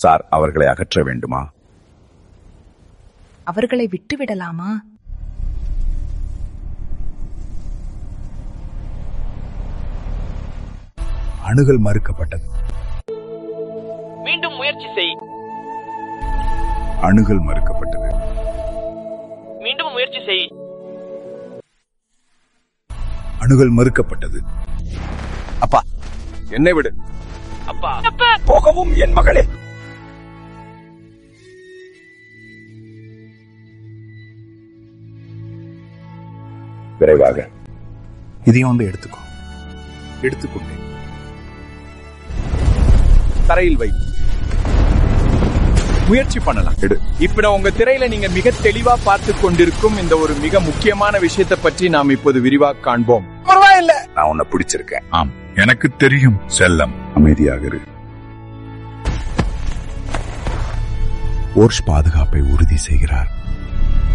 sir அவர்களை அகற்ற வேண்டுமா அவர்களை விட்டுவிடலாமா அணுகல் மறுக்கப்பட்டது மீண்டும் முயற்சி செய் அணுகல் மறுக்கப்பட்டது மீண்டும் முயற்சி செய் அணுகல் மறுக்கப்பட்டது அப்பா என்னை விடு அப்பா போகவும் என் மகளே விரைவாக இதையும் வந்து எடுத்துக்கோ எடுத்துக்கொண்டேன் தரையில் வை முயற்சி பண்ணலாம் எடு இப்ப நான் உங்க திரையில நீங்க மிக தெளிவா பார்த்து கொண்டிருக்கும் இந்த ஒரு மிக முக்கியமான விஷயத்தை பற்றி நாம் இப்போது விரிவாக காண்போம் நான் உன்னை பிடிச்சிருக்கேன் ஆம் எனக்கு தெரியும் செல்லம் அமைதியாக இரு ஓர்ஷ் பாதுகாப்பை உறுதி செய்கிறார்